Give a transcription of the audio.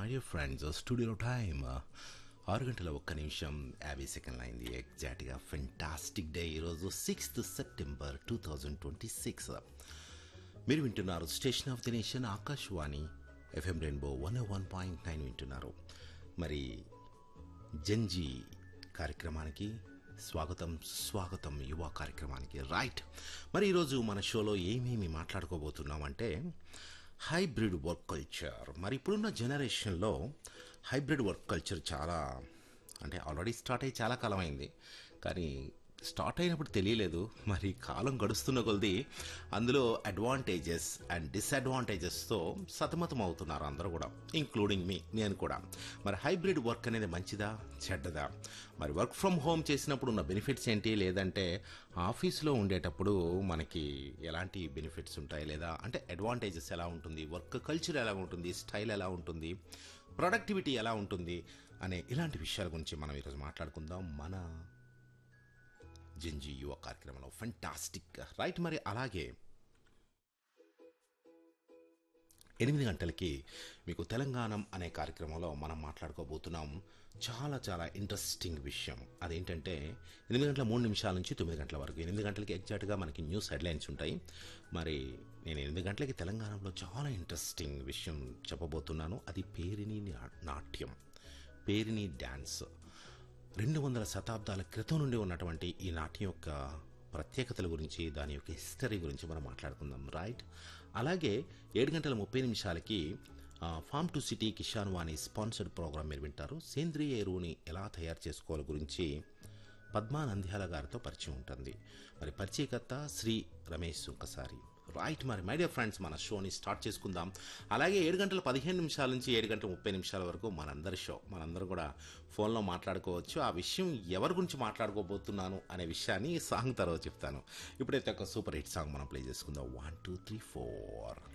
my dear friends studio time ఆరు గంటల ఒక్క నిమిషం యాభై సెకండ్లు అయింది ఎగ్జాక్ట్గా ఫెంటాస్టిక్ డే ఈరోజు sixth September two thousand twenty six మీరు వింటున్నారు station of the nation Akashvani FM rainbow one one point nine వింటున్నారు మరి జంజీ కార్యక్రమానికి స్వాగతం స్వాగతం యువ కార్యక్రమానికి రైట్ మరి ఈరోజు మన షోలో ఏమేమి మాట్లాడుకోబోతున్నామంటే హైబ్రిడ్ వర్క్ కల్చర్ మరి ఇప్పుడున్న జనరేషన్లో హైబ్రిడ్ వర్క్ కల్చర్ చాలా అంటే ఆల్రెడీ స్టార్ట్ అయ్యి చాలా కాలం అయింది కానీ స్టార్ట్ అయినప్పుడు తెలియలేదు మరి కాలం గడుస్తున్న కొలది అందులో అడ్వాంటేజెస్ అండ్ డిసడ్వాంటేజెస్తో సతమతం అవుతున్నారు అందరూ కూడా ఇంక్లూడింగ్ మీ నేను కూడా మరి హైబ్రిడ్ వర్క్ అనేది మంచిదా చెడ్డదా మరి వర్క్ ఫ్రమ్ హోమ్ చేసినప్పుడు ఉన్న బెనిఫిట్స్ ఏంటి లేదంటే ఆఫీస్లో ఉండేటప్పుడు మనకి ఎలాంటి బెనిఫిట్స్ ఉంటాయి లేదా అంటే అడ్వాంటేజెస్ ఎలా ఉంటుంది వర్క్ కల్చర్ ఎలా ఉంటుంది స్టైల్ ఎలా ఉంటుంది ప్రొడక్టివిటీ ఎలా ఉంటుంది అనే ఇలాంటి విషయాల గురించి మనం ఈరోజు మాట్లాడుకుందాం మన జింజీ యువ కార్యక్రమంలో ఫంటాస్టిక్ రైట్ మరి అలాగే ఎనిమిది గంటలకి మీకు తెలంగాణం అనే కార్యక్రమంలో మనం మాట్లాడుకోబోతున్నాం చాలా చాలా ఇంట్రెస్టింగ్ విషయం అదేంటంటే ఎనిమిది గంటల మూడు నిమిషాల నుంచి తొమ్మిది గంటల వరకు ఎనిమిది గంటలకి ఎగ్జాక్ట్గా మనకి న్యూస్ హెడ్లైన్స్ ఉంటాయి మరి నేను ఎనిమిది గంటలకి తెలంగాణలో చాలా ఇంట్రెస్టింగ్ విషయం చెప్పబోతున్నాను అది పేరిని నా- నాట్యం పేరిని డ్యాన్స్ రెండు వందల శతాబ్దాల క్రితం నుండి ఉన్నటువంటి ఈ నాట్యం యొక్క ప్రత్యేకతల గురించి దాని యొక్క హిస్టరీ గురించి మనం మాట్లాడుకుందాం రైట్ అలాగే ఏడు గంటల ముప్పై నిమిషాలకి ఆ, farm to city Kisan Vani sponsored programme మీరు వింటారు సేంద్రియ ఎరువుని ఎలా తయారు చేసుకోవాలి గురించి పద్మా నంద్యాల గారితో పరిచయం ఉంటుంది మరి పరిచయకర్త శ్రీ రమేష్ ఒకసారి రైట్ మరి మై డియర్ ఫ్రెండ్స్ మన షోని స్టార్ట్ చేసుకుందాం అలాగే ఏడు గంటల పదిహేను నిమిషాల నుంచి ఏడు గంటల ముప్పై నిమిషాల వరకు మనందరి షో మనందరం కూడా ఫోన్లో మాట్లాడుకోవచ్చు ఆ విషయం ఎవరి గురించి మాట్లాడుకోబోతున్నాను అనే విషయాన్ని ఈ సాంగ్ తర్వాత చెప్తాను ఇప్పుడైతే ఒక సూపర్ హిట్ సాంగ్ మనం ప్లే చేసుకుందాం వన్ టూ త్రీ ఫోర్